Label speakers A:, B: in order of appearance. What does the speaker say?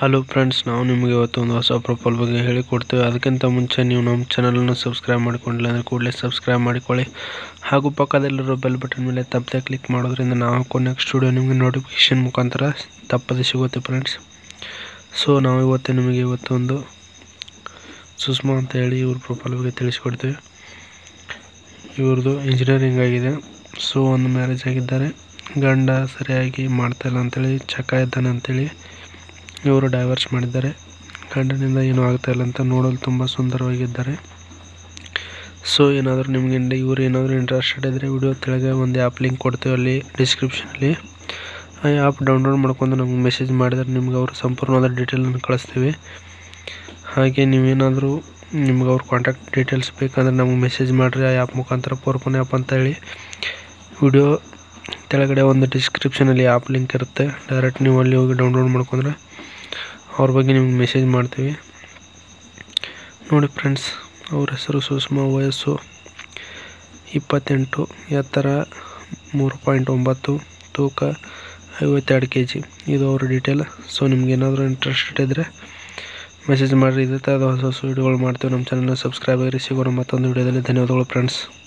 A: hello friends ನಾವು ನಿಮಗೆ ಇವತ್ತು ಒಂದು ಹೊಸ ಪ್ರೊಫೈಲ್ ಬಗ್ಗೆ ಹೇಳಿಕೊಡ್ತೇವೆ ಅದಕ್ಕಿಂತ ಮುಂಚೆ ನೀವು ನಮ್ಮ ಚಾನಲನ್ನು ಸಬ್ಸ್ಕ್ರೈಬ್ ಮಾಡಿಕೊಂಡಿಲ್ಲ ಅಂದರೆ ಕೂಡಲೇ ಸಬ್ಸ್ಕ್ರೈಬ್ ಮಾಡಿಕೊಳ್ಳಿ ಹಾಗೂ ಪಕ್ಕದಲ್ಲಿರೋ ಬೆಲ್ ಬಟನ್ ಮೇಲೆ ತಪ್ಪದೆ ಕ್ಲಿಕ್ ಮಾಡೋದ್ರಿಂದ ನಾವು ಹಾಕೋ ನೆಕ್ಸ್ಟ್ ವಿಡಿಯೋ ನಿಮಗೆ ನೋಟಿಫಿಕೇಷನ್ ಮುಖಾಂತರ ತಪ್ಪದೆ ಸಿಗುತ್ತೆ ಫ್ರೆಂಡ್ಸ್ ಸೊ ನಾವು ಇವತ್ತು ನಿಮಗೆ ಇವತ್ತೊಂದು ಸುಷ್ಮಾ ಅಂತ ಹೇಳಿ ಇವ್ರ ಪ್ರೊಫೈಲ್ ಬಗ್ಗೆ ತಿಳಿಸ್ಕೊಡ್ತೇವೆ ಇವ್ರದ್ದು ಇಂಜಿನಿಯರಿಂಗ್ ಆಗಿದೆ ಸೊ ಒಂದು ಮ್ಯಾರೇಜ್ ಆಗಿದ್ದಾರೆ ಗಂಡ ಸರಿಯಾಗಿ ಮಾಡ್ತಾಯಿಲ್ಲ ಅಂತೇಳಿ ಚಕ ಇದ್ದಾನೆ ಅಂತೇಳಿ ಇವರು ಡೈವರ್ಸ್ ಮಾಡಿದ್ದಾರೆ ಗಂಡನಿಂದ ಏನೂ ಆಗ್ತಾಯಿಲ್ಲ ಅಂತ ನೋಡಲು ತುಂಬ ಸುಂದರವಾಗಿದ್ದಾರೆ ಸೊ ಏನಾದರೂ ನಿಮಗೆ ಇವರು ಏನಾದರೂ ಇಂಟ್ರೆಸ್ಟೆಡ್ ಇದ್ದರೆ ವಿಡಿಯೋ ಕೆಳಗೆ ಒಂದು ಆ್ಯಪ್ ಲಿಂಕ್ ಕೊಡ್ತೇವೆ ಅಲ್ಲಿ ಡಿಸ್ಕ್ರಿಪ್ಷನಲ್ಲಿ ಆ ಆ್ಯಪ್ ಡೌನ್ಲೋಡ್ ಮಾಡ್ಕೊಂಡು ನಮಗೆ ಮೆಸೇಜ್ ಮಾಡಿದರೆ ನಿಮ್ಗೆ ಅವರು ಸಂಪೂರ್ಣವಾದ ಡೀಟೇಲನ್ನು ಕಳಿಸ್ತೀವಿ ಹಾಗೆ ನೀವೇನಾದರೂ ನಿಮ್ಗೆ ಅವ್ರ ಕಾಂಟ್ಯಾಕ್ಟ್ ಡೀಟೇಲ್ಸ್ ಬೇಕಂದ್ರೆ ನಮಗೆ ಮೆಸೇಜ್ ಮಾಡಿರಿ ಆ ಆ್ಯಪ್ ಮುಖಾಂತರ ಪೋರ್ಪನ್ ಆ್ಯಪ್ ಅಂತ ಹೇಳಿ ವಿಡಿಯೋ ಕೆಳಗಡೆ ಒಂದು ಡಿಸ್ಕ್ರಿಪ್ಷನಲ್ಲಿ ಆ್ಯಪ್ ಲಿಂಕ್ ಇರುತ್ತೆ ಡೈರೆಕ್ಟ್ ನೀವು ಅಲ್ಲಿ ಹೋಗಿ ಡೌನ್ಲೋಡ್ ಮಾಡ್ಕೊಂಡ್ರೆ ಅವ್ರ ಬಗ್ಗೆ ನಿಮ್ಗೆ ಮೆಸೇಜ್ ಮಾಡ್ತೀವಿ ನೋಡಿ ಫ್ರೆಂಡ್ಸ್ ಅವ್ರ ಹೆಸರು ಸುಷ್ಮಾ ವಯಸ್ಸು ಇಪ್ಪತ್ತೆಂಟು ಎತ್ತರ ಮೂರು ಪಾಯಿಂಟ್ ಒಂಬತ್ತು ತೂಕ ಐವತ್ತೆರಡು ಕೆ ಜಿ ಇದು ಅವ್ರ ಡೀಟೇಲ್ ಸೊ ನಿಮ್ಗೆ ಏನಾದರೂ ಇಂಟ್ರೆಸ್ಟೆಡ್ ಇದ್ದರೆ ಮೆಸೇಜ್ ಮಾಡಿರಿ ಇದೇ ಥರದ ಹೊಸ ಹೊಸ ವೀಡಿಯೋಗಳು ಮಾಡ್ತೀವಿ ನಮ್ಮ ಚಾನಲ್ನ ಸಬ್ಸ್ಕ್ರೈಬ್ ಆಗಿರಿ ಸಿಗೋಣ ಮತ್ತೊಂದು ವೀಡಿಯೋದಲ್ಲಿ ಧನ್ಯವಾದಗಳು ಫ್ರೆಂಡ್ಸ್